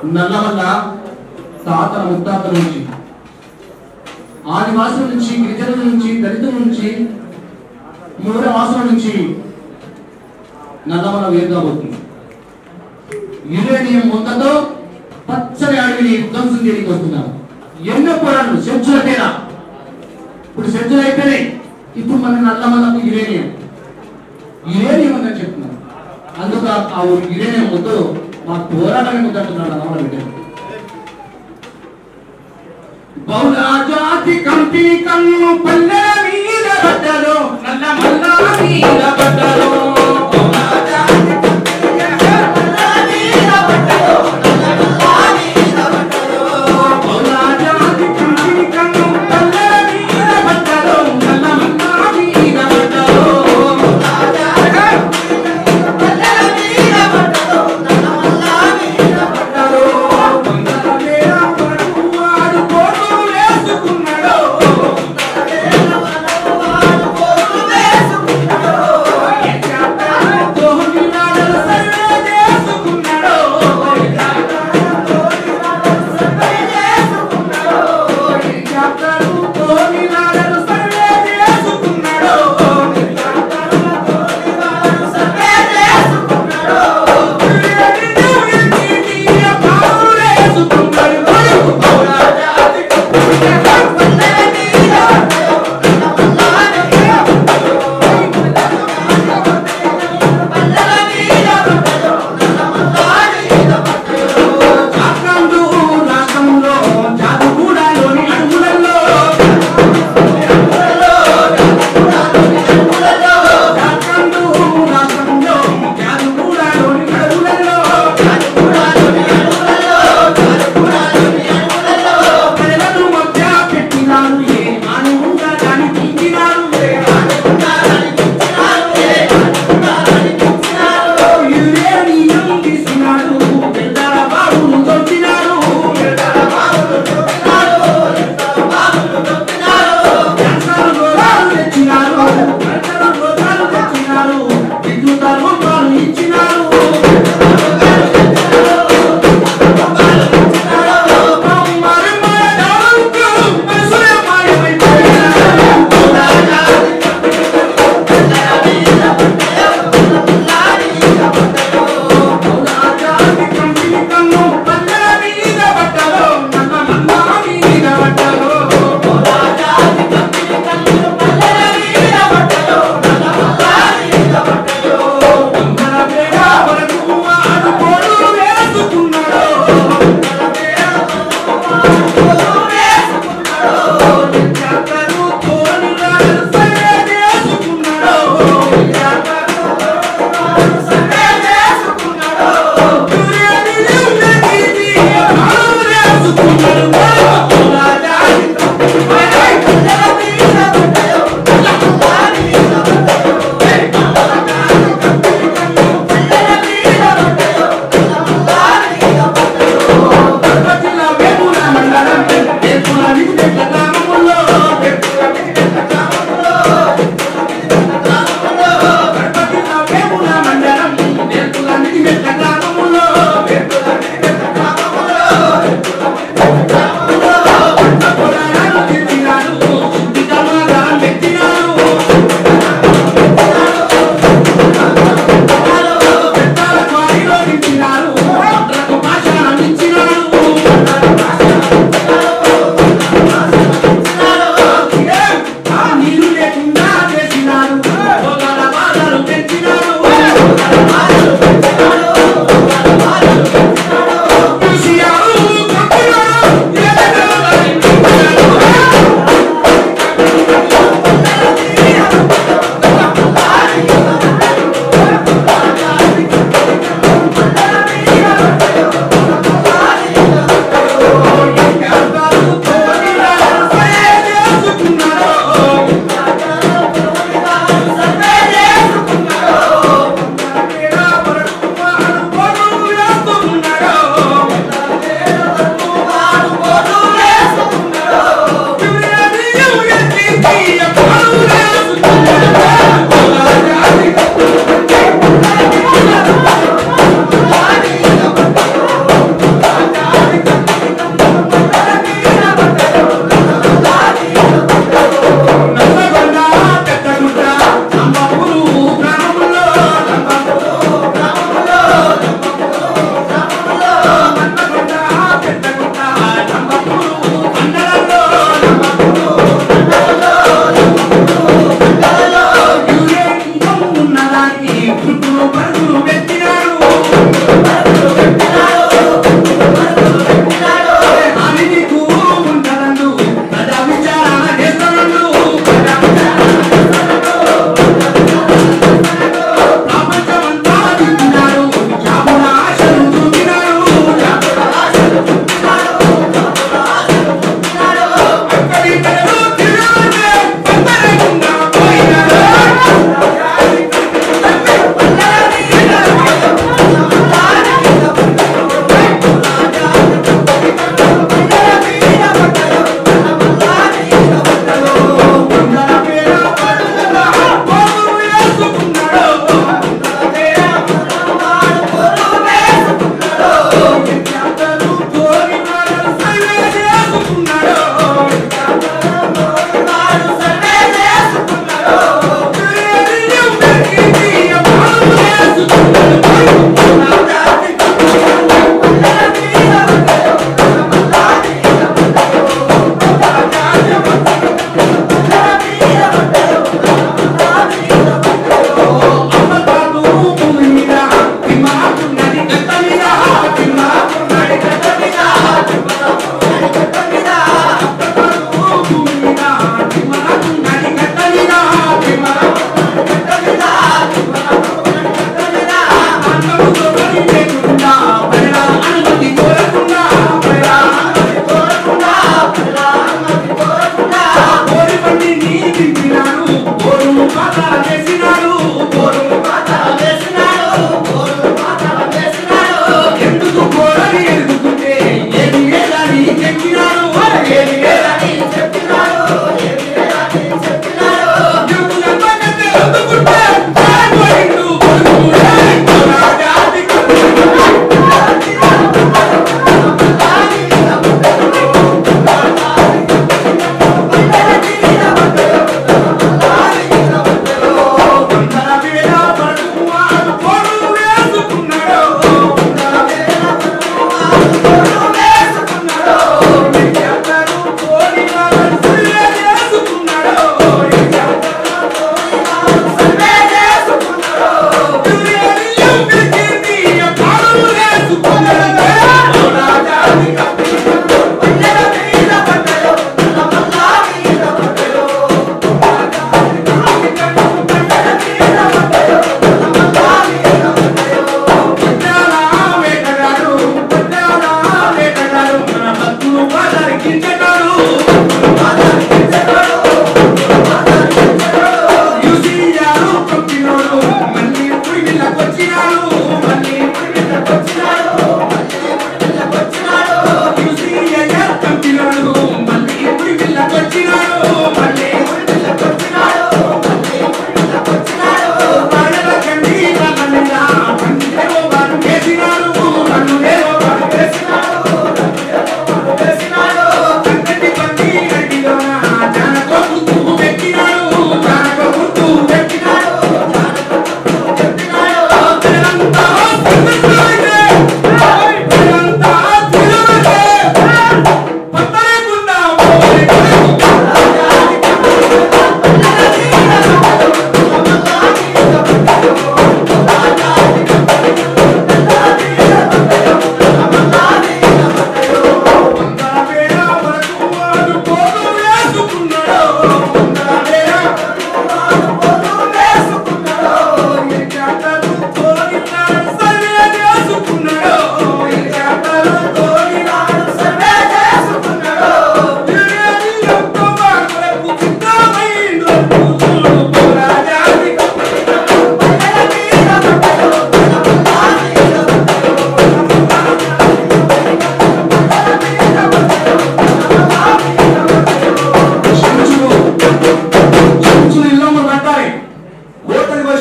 నల్లమల్ల తాతల ముత్తాతల నుంచి ఆదివాసుల నుంచి గిరిజనుల నుంచి దళితుల నుంచి మూల వాసుల నుంచి నల్లమల వేరుగా పోతుంది యురేనియం ముందతో పచ్చని అడవిని ధ్వంసం చేయడానికి వస్తున్నారు ఎన్నో పోరాళ్ళు సెంచుల తేడా ఇప్పుడు సెంచులు అయిపోయినాయి ఇప్పుడు మన నల్లమల్లకు యురేనియం యురేనియం ఉందని చెప్తున్నారు అందుకు ఆ- ఆ యురేనియం ముద్దు మా పోరాటమే ముద్దు అంటున్నాడు అన్నమాట బిడ్డ బహుళ జాతి కంపెనీ కన్ను పల్లె మీద పడ్డలు నల్ల మల్ల మీద పడ్డలు బహుళ జాతి బహుళ జాతి కంపెనీ కన్ను పల్లె మీద పడ్డలు నల్ల మల్ల మీద పడ్డలు పడ్డలు వందల వేల పడుకు వాడు కోటు వేసుకున్నాడు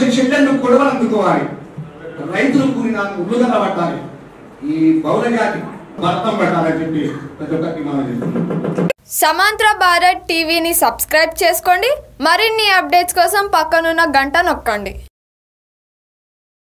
చెల్లెళ్ళు కొడవలు అందుకోవాలి రైతులు కూలిన ఉల్లుగల పట్టాలి ఈ బౌల జాతి భర్తం పెట్టాలని చెప్పి ప్రతి ఒక్కరికి మనం చేస్తున్నాం సమాంతర భారత్ టీవీని సబ్స్క్రైబ్ చేసుకోండి మరిన్ని అప్డేట్స్ కోసం పక్కనున్న గంట నొక్కండి